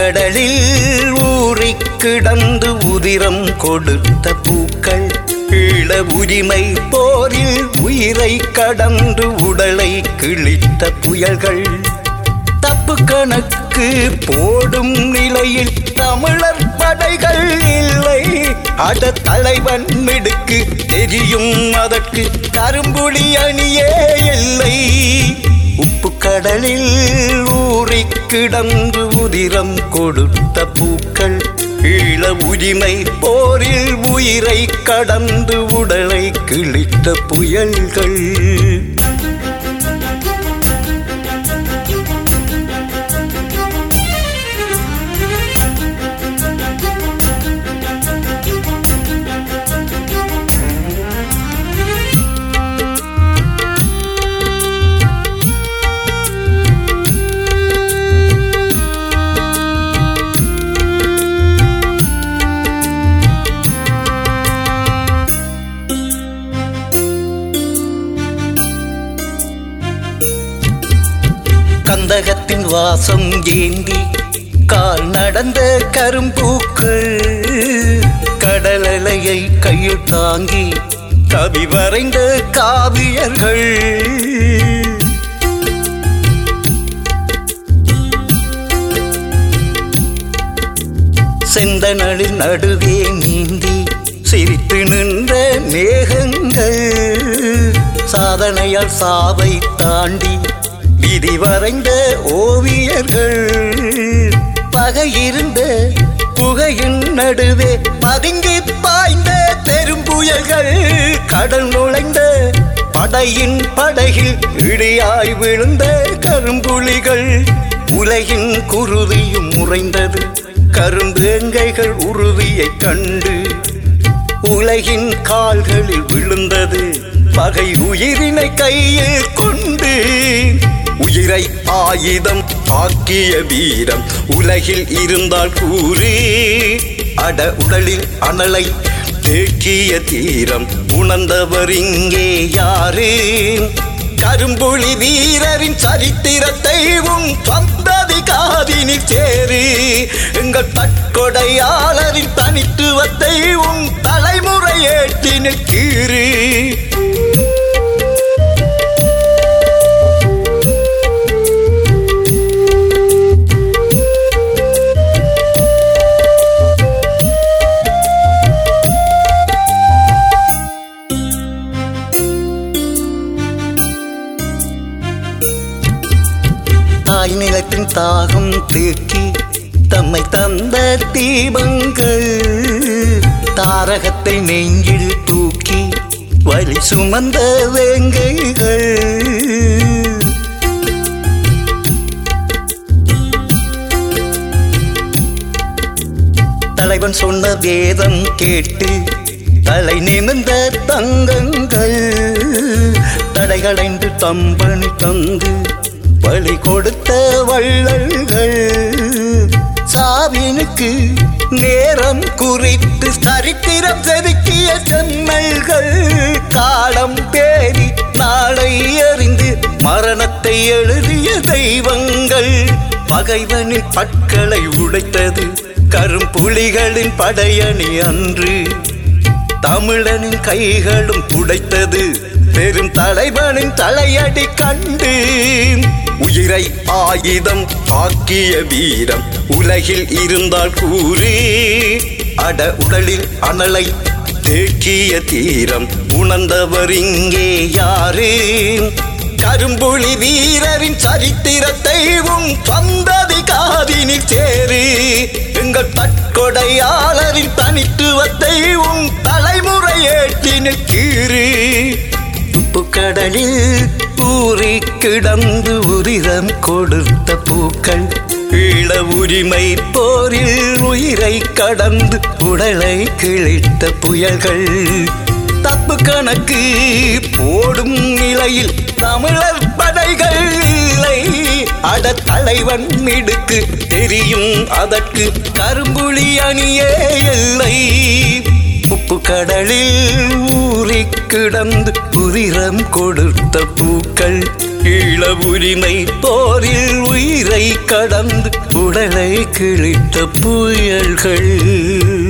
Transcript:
கடலில் ஊறிக் கிடந்து உதிரம் கொடுத்த பூக்கள் ஈழ உரிமை போரில் உயிரை கடந்து உடலை கிழித்த புயல்கள் தப்பு கணக்கு போடும் நிலையில் தமிழர் படைகள் இல்லை அட தலைவன் மிடுக்கு தெரியும் அதற்கு கரும்புலி அணியே இல்லை உப்பு கடலில் ஊறி கிடந்து உதிரம் கொடுத்த பூக்கள் ஈழ உரிமை போரில் உயிரை கடந்து உடலை கிழித்த புயல்கள் கந்தகத்தின் வாசம் ஏந்தி கால் நடந்த கரும்பூக்கள் கடலலையை கையில் தாங்கி கவி வரைந்த காவியர்கள் செந்தனலின் நடுவே நீந்தி சிரித்து நின்ற மேகங்கள் சாதனையால் சாவை தாண்டி விதி வரைந்த ஓவியர்கள் பகையிருந்த புகையின் நடுவே பதுங்கி பாய்ந்த பெரும்புயல்கள் கடல் நுழைந்த படையின் படகில் இடியாய் விழுந்த கரும்புலிகள் உலகின் குருதியும் உறைந்தது கரும்பேங்கைகள் உறுதியைக் கண்டு உலகின் கால்களில் விழுந்தது பகை உயிரினை கையில் கொண்டு உயிரை ஆயுதம் ஆக்கிய வீரம் உலகில் இருந்தால் கூறு அட உடலில் அனலை தேக்கிய தீரம் உணர்ந்தவர் இங்கே யாரு கரும்புலி வீரரின் சரித்திரத்தை உன் சந்ததி காதினில் சேரு எங்கள் தற்கொடையாளரின் தனித்துவத்தை உன் தலைமுறை ஏற்றினில் கீறு தாய் நிலத்தின் தாகம் தேக்கி தம்மை தந்த தீபங்கள் தாரகத்தை நெஞ்சில் தூக்கி வழி சுமந்த வேங்கைகள் தலைவன் சொன்ன வேதம் கேட்டு தலை நிமிர்ந்த தங்கங்கள் தடைகளைந்து தம்பணி தந்து பலி கொடுத்த வள்ளல்கள் சாவினுக்கு நேரம் குறித்து சரித்திரம் செதுக்கிய செம்மல்கள் காலம் தேடி நாளை அறிந்து மரணத்தை எழுதிய தெய்வங்கள் பகைவனின் பற்களை உடைத்தது கரும்புலிகளின் படையணி அன்று தமிழனின் கைகளும் துடைத்தது பெரும் தலைவனின் தலையடி கண்டு உயிரை ஆயுதம் ஆக்கிய வீரம் உலகில் இருந்தால் கூறு அட உடலில் அனலை தேக்கிய தீரம் உணர்ந்தவர் இங்கே யாரு கரும்புலி வீரரின் சரித்திரத்தை உன் சந்ததி காதினில் சேரு எங்கள் தற்கொடையாளரின் தனித்துவத்தை உன் தலைமுறை ஏற்றினில் கீறு உப்பு கடலில் ஊறி கிடந்து உரிரம் கொடுத்த பூக்கள் ஈழ உரிமை போரில் உயிரை கடந்து உடலை கிழித்த புயல்கள் தப்பு கணக்கு போடும் நிலையில் தமிழர் படைகள் இல்லை அட தலைவன் மிடுக்கு தெரியும் அதற்கு கரும்புலி அணியே இல்லை உப்பு கடலில் ஊறி கிடந்து உதிரம் கொடுத்த பூக்கள் ஈழ உரிமை போரில் உயிரை கடந்து உடலை கிழித்த புயல்கள்